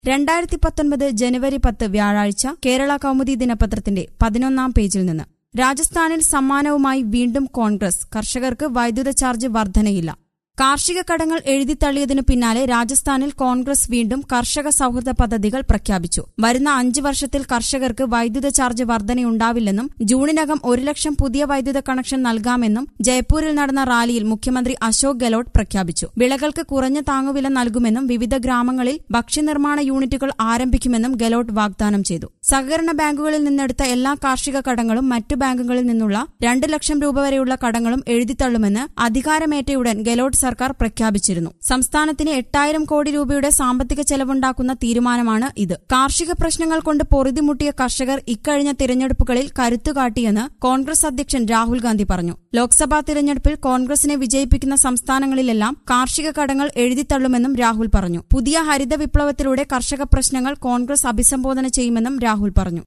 രണ്ടായിരത്തി പത്തൊൻപത് ജനുവരി പത്ത് വ്യാഴാഴ്ച കേരള കൗമുദി ദിനപത്രത്തിന്റെ പതിനൊന്നാം പേജിൽ നിന്ന് രാജസ്ഥാനിൽ സമ്മാനവുമായി വീണ്ടും കോൺഗ്രസ് കർഷകർക്ക് വൈദ്യുത ചാർജ് വർധനയില്ല കാർഷിക കടങ്ങൾ എഴുതിത്തള്ളിയതിനു പിന്നാലെ രാജസ്ഥാനിൽ കോൺഗ്രസ് വീണ്ടും കർഷക സൌഹൃദ പദ്ധതികൾ പ്രഖ്യാപിച്ചു വരുന്ന അഞ്ച് വർഷത്തിൽ കർഷകർക്ക് വൈദ്യുത ചാർജ് വർധനയുണ്ടാവില്ലെന്നും ജൂണിനകം ഒരു ലക്ഷം പുതിയ വൈദ്യുത കണക്ഷൻ നൽകാമെന്നും ജയ്പൂരിൽ നടന്ന റാലിയിൽ മുഖ്യമന്ത്രി അശോക് ഗെലോട്ട് പ്രഖ്യാപിച്ചു വിളകൾക്ക് കുറഞ്ഞ താങ്ങുവില നൽകുമെന്നും വിവിധ ഗ്രാമങ്ങളിൽ ഭക്ഷ്യനിർമ്മാണ യൂണിറ്റുകൾ ആരംഭിക്കുമെന്നും ഗെലോട്ട് വാഗ്ദാനം ചെയ്തു സഹകരണ ബാങ്കുകളിൽ നിന്നെടുത്ത എല്ലാ കാർഷിക കടങ്ങളും മറ്റു ബാങ്കുകളിൽ നിന്നുള്ള രണ്ട് ലക്ഷം രൂപ വരെയുള്ള കടങ്ങളും എഴുതിത്തള്ളുമെന്ന് അധികാരമേറ്റയുടൻ ഗെലോട്ട് സർക്കാർ പ്രഖ്യാപിച്ചിരുന്നു സംസ്ഥാനത്തിന് എട്ടായിരം കോടി രൂപയുടെ സാമ്പത്തിക ചെലവുണ്ടാക്കുന്ന തീരുമാനമാണ് ഇത് കാർഷിക പ്രശ്നങ്ങൾ കൊണ്ട് പൊറുതിമുട്ടിയ കർഷകർ ഇക്കഴിഞ്ഞ തിരഞ്ഞെടുപ്പുകളിൽ കരുത്തുകാട്ടിയെന്ന് കോൺഗ്രസ് അധ്യക്ഷൻ രാഹുൽ ഗാന്ധി പറഞ്ഞു ലോക്സഭാ തിരഞ്ഞെടുപ്പിൽ കോൺഗ്രസിനെ വിജയിപ്പിക്കുന്ന സംസ്ഥാനങ്ങളിലെല്ലാം കാർഷിക കടങ്ങൾ എഴുതിത്തള്ളുമെന്നും രാഹുൽ പറഞ്ഞു പുതിയ ഹരിത വിപ്ലവത്തിലൂടെ കർഷക പ്രശ്നങ്ങൾ കോൺഗ്രസ് അഭിസംബോധന ചെയ്യുമെന്നും രാഹുൽ പറഞ്ഞു